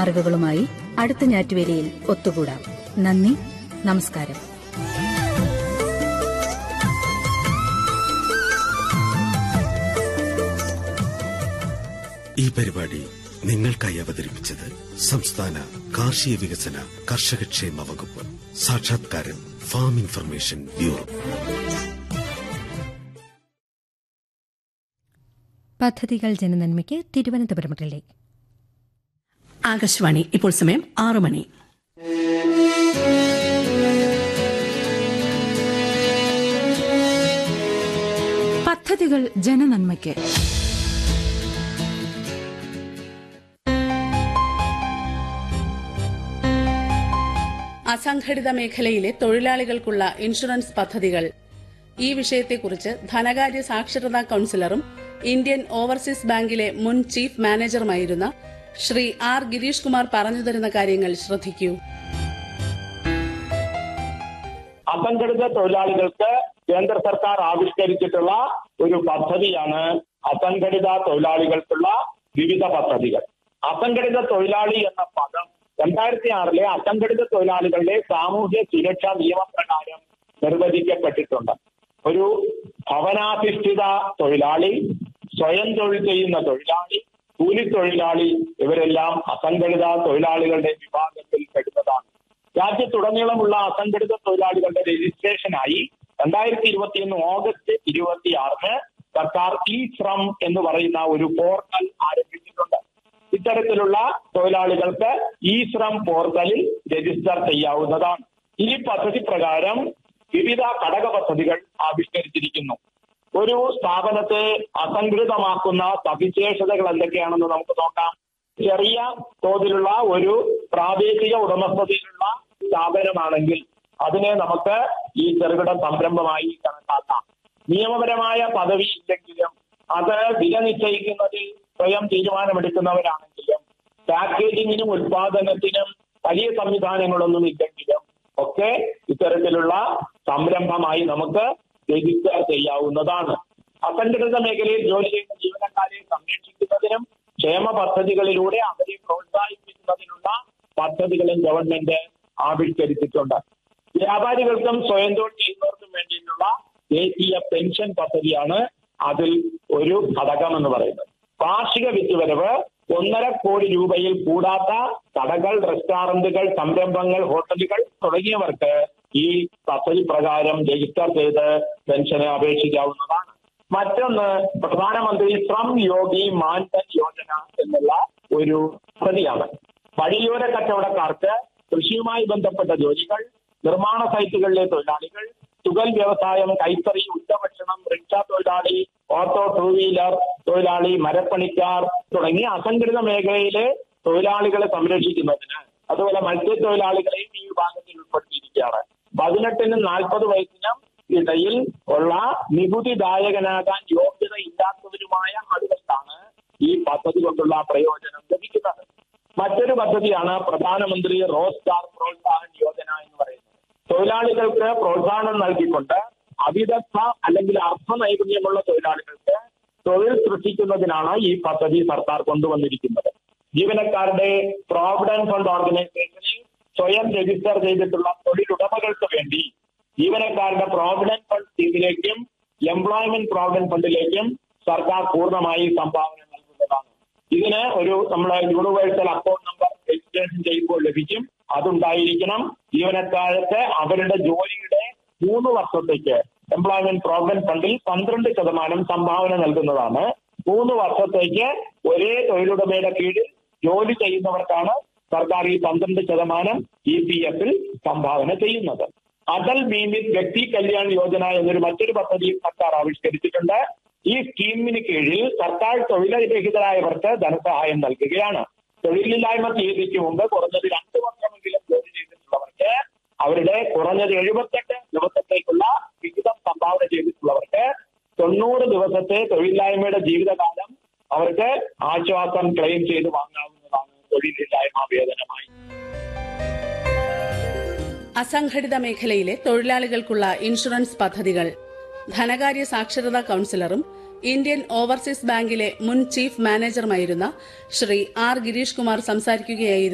അറിവുകളുമായി അടുത്ത ഞാറ്റുവേലിയിൽ ഒത്തുകൂടാം നന്ദി നമസ്കാരം ഈ പരിപാടി നിങ്ങൾക്കായി അവതരിപ്പിച്ചത് സംസ്ഥാന കാർഷിക വികസന കർഷകക്ഷേമ വകുപ്പ് സാക്ഷാത്കാരം ഫാം ഇൻഫർമേഷൻ ബ്യൂറോ പദ്ധതികൾ ജനനന്മയ്ക്ക് തിരുവനന്തപുരം റിലേ ആകാശവാണി ഇപ്പോൾ സമയം ആറു മണി പദ്ധതികൾ ജനനന്മയ്ക്ക് അസംഘടിത മേഖലയിലെ തൊഴിലാളികൾക്കുള്ള ഇൻഷുറൻസ് പദ്ധതികൾ ഈ വിഷയത്തെക്കുറിച്ച് ധനകാര്യ സാക്ഷരതാ കൌൺസിലറും ഇന്ത്യൻ ഓവർസീസ് ബാങ്കിലെ മുൻ ചീഫ് മാനേജറുമായിരുന്ന ശ്രീ ആർ ഗിരീഷ് കുമാർ പറഞ്ഞു തരുന്ന കാര്യങ്ങൾ ശ്രദ്ധിക്കൂ അസംഘടിത തൊഴിലാളികൾക്ക് കേന്ദ്ര സർക്കാർ ആവിഷ്കരിച്ചിട്ടുള്ള ഒരു പദ്ധതിയാണ് അസംഘടിത തൊഴിലാളികൾക്കുള്ള വിവിധ പദ്ധതികൾ അസംഘടിത തൊഴിലാളി എന്ന പദം രണ്ടായിരത്തി ആറിലെ അസംഘടിത തൊഴിലാളികളുടെ സാമൂഹ്യ സുരക്ഷാ നിയമപ്രകാരം നിർവചിക്കപ്പെട്ടിട്ടുണ്ട് ഒരു ഭവനാധിഷ്ഠിത തൊഴിലാളി സ്വയം തൊഴിൽ ചെയ്യുന്ന തൊഴിലാളി കൂലിത്തൊഴിലാളി ഇവരെല്ലാം അസംഘടിത തൊഴിലാളികളുടെ വിഭാഗത്തിൽ പെടുന്നതാണ് രാജ്യത്തുടനീളമുള്ള അസംഘടിത തൊഴിലാളികളുടെ രജിസ്ട്രേഷനായി രണ്ടായിരത്തി ഇരുപത്തിയൊന്ന് ഓഗസ്റ്റ് ഇരുപത്തിയാറിന് സർക്കാർ ഇ ശ്രം എന്ന് പറയുന്ന ഒരു പോർട്ടൽ ആരംഭിച്ചിട്ടുണ്ട് ഇത്തരത്തിലുള്ള തൊഴിലാളികൾക്ക് ഇ ശ്രം പോർട്ടലിൽ രജിസ്റ്റർ ചെയ്യാവുന്നതാണ് ഈ പദ്ധതി പ്രകാരം വിവിധ ഘടക പദ്ധതികൾ ആവിഷ്കരിച്ചിരിക്കുന്നു ഒരു സ്ഥാപനത്തെ അസംഘടിതമാക്കുന്ന സവിശേഷതകൾ എന്തൊക്കെയാണെന്ന് നമുക്ക് നോക്കാം ചെറിയ തോതിലുള്ള ഒരു പ്രാദേശിക ഉടമസ്ഥതയിലുള്ള സ്ഥാപനമാണെങ്കിൽ അതിനെ നമുക്ക് ഈ ചെറുകിട സംരംഭമായി കണക്കാക്കാം നിയമപരമായ പദവി ഇല്ലെങ്കിലും അത് വില നിശ്ചയിക്കുന്നതിൽ സ്വയം തീരുമാനമെടുക്കുന്നവരാണെങ്കിലും പാക്കേജിങ്ങിനും ഉൽപാദനത്തിനും വലിയ സംവിധാനങ്ങളൊന്നും ഇല്ലെങ്കിലും ഒക്കെ ഇത്തരത്തിലുള്ള സംരംഭമായി നമുക്ക് രജിസ്റ്റർ ചെയ്യാവുന്നതാണ് അസംഘടിത മേഖലയിൽ ജോലി ചെയ്യുന്ന ജീവനക്കാരെ സംരക്ഷിക്കുന്നതിനും ക്ഷേമ പദ്ധതികളിലൂടെ അവരെ പ്രോത്സാഹിപ്പിക്കുന്നതിനുള്ള പദ്ധതികളും ഗവൺമെന്റ് ആവിഷ്കരിച്ചിട്ടുണ്ട് വ്യാപാരികൾക്കും സ്വയം തൊഴിൽ ചെയ്യുന്നവർക്കും വേണ്ടിയിട്ടുള്ള ദേശീയ പെൻഷൻ പദ്ധതിയാണ് അതിൽ ഒരു ഘടകം എന്ന് പറയുന്നത് വാർഷിക വിറ്റുവരവ് ഒന്നര കോടി രൂപയിൽ കൂടാത്ത കടകൾ റെസ്റ്റോറന്റുകൾ സംരംഭങ്ങൾ ഹോട്ടലുകൾ തുടങ്ങിയവർക്ക് ഈ പദ്ധതി പ്രകാരം രജിസ്റ്റർ ചെയ്ത് പെൻഷന് അപേക്ഷിക്കാവുന്നതാണ് മറ്റൊന്ന് പ്രധാനമന്ത്രി ശ്രം യോഗി മാൻധൻ യോജന എന്നുള്ള ഒരു പദ്ധതിയാണ് വഴിയോര കച്ചവടക്കാർക്ക് കൃഷിയുമായി ബന്ധപ്പെട്ട ജോലികൾ നിർമ്മാണ സൈറ്റുകളിലെ തൊഴിലാളികൾ തുകൽ വ്യവസായം കൈത്തറി ഉച്ചഭക്ഷണം റിക്ഷ തൊഴിലാളി ഓട്ടോ ടൂ വീലർ തൊഴിലാളി മരപ്പണിക്കാർ തുടങ്ങിയ അസംഘടിത മേഖലയിലെ തൊഴിലാളികളെ സംരക്ഷിക്കുന്നതിന് അതുപോലെ മത്സ്യത്തൊഴിലാളികളെയും ഈ വിഭാഗത്തിൽ ഉൾപ്പെടുത്തിയിരിക്കുകയാണ് പതിനെട്ടിനും നാൽപ്പത് വയസ്സിനും ഇടയിൽ ഉള്ള നികുതിദായകനാകാൻ യോഗ്യത ഇല്ലാത്തവരുമായ ആളുകൾക്കാണ് ഈ പദ്ധതി കൊണ്ടുള്ള പ്രയോജനം ലഭിക്കുന്നത് മറ്റൊരു പദ്ധതിയാണ് പ്രധാനമന്ത്രി റോസ്ഗാർ പ്രോത്സാഹൻ യോജന എന്ന് പറയുന്നത് തൊഴിലാളികൾക്ക് പ്രോത്സാഹനം നൽകിക്കൊണ്ട് അവിദഗ്ധ അല്ലെങ്കിൽ അർത്ഥ നൈപുണ്യമുള്ള തൊഴിലാളികൾക്ക് തൊഴിൽ സൃഷ്ടിക്കുന്നതിനാണ് ഈ പദ്ധതി സർക്കാർ കൊണ്ടുവന്നിരിക്കുന്നത് ജീവനക്കാരുടെ പ്രോവിഡന്റ് ഫണ്ട് ഓർഗനൈസേഷനിൽ സ്വയം രജിസ്റ്റർ ചെയ്തിട്ടുള്ള തൊഴിലുടമകൾക്ക് വേണ്ടി ജീവനക്കാരുടെ പ്രോവിഡന്റ് ഫണ്ട് സ്കീമിലേക്കും എംപ്ലോയ്മെന്റ് പ്രോവിഡന്റ് ഫണ്ടിലേക്കും സർക്കാർ പൂർണ്ണമായി സംഭാവന നൽകുന്നതാണ് ഇതിന് ഒരു നമ്മളെ യൂണിവേഴ്സൽ അക്കൗണ്ട് നമ്പർ രജിസ്ട്രേഷൻ ചെയ്യുമ്പോൾ ലഭിക്കും അതുണ്ടായിരിക്കണം ജീവനക്കാർക്ക് അവരുടെ ജോലിയുടെ മൂന്ന് വർഷത്തേക്ക് എംപ്ലോയ്മെന്റ് പ്രോവിഡന്റ് ഫണ്ടിൽ പന്ത്രണ്ട് ശതമാനം സംഭാവന നൽകുന്നതാണ് മൂന്ന് വർഷത്തേക്ക് ഒരേ തൊഴിലുടമയുടെ കീഴിൽ ജോലി ചെയ്യുന്നവർക്കാണ് സർക്കാർ ഈ പന്ത്രണ്ട് ശതമാനം ഇ പി എഫിൽ സംഭാവന ചെയ്യുന്നത് അടൽ ബീമിത് വ്യക്തി കല്യാൺ യോജന എന്നൊരു മറ്റൊരു പദ്ധതി സർക്കാർ ആവിഷ്കരിച്ചിട്ടുണ്ട് ഈ സ്കീമിന് കീഴിൽ സർക്കാർ തൊഴിലരഹിതരായവർക്ക് ധനസഹായം നൽകുകയാണ് തൊഴിലില്ലായ്മ തീയതിക്ക് മുമ്പ് കുറഞ്ഞത് രണ്ട് വർഷമെങ്കിലും ജോലി ചെയ്തിട്ടുള്ളവർക്ക് അവരുടെ കുറഞ്ഞത് എഴുപത്തെട്ട് ദിവസത്തേക്കുള്ള വിഹിതം സംഭാവന ചെയ്തിട്ടുള്ളവർക്ക് തൊണ്ണൂറ് ദിവസത്തെ തൊഴിലില്ലായ്മയുടെ ജീവിതകാലം അവർക്ക് ആശ്വാസം ക്ലെയിം ചെയ്ത് വാങ്ങാവുന്നതാണ് തൊഴിലില്ലായ്മ വേതനമായി അസംഘടിത മേഖലയിലെ തൊഴിലാളികൾക്കുള്ള ഇൻഷുറൻസ് പദ്ധതികൾ ധനകാര്യ സാക്ഷരതാ കൌൺസിലറും ഇന്ത്യൻ ഓവർസീസ് ബാങ്കിലെ മുൻ ചീഫ് മാനേജറുമായിരുന്ന ശ്രീ ആർ ഗിരീഷ് കുമാർ സംസാരിക്കുകയായിരുന്നു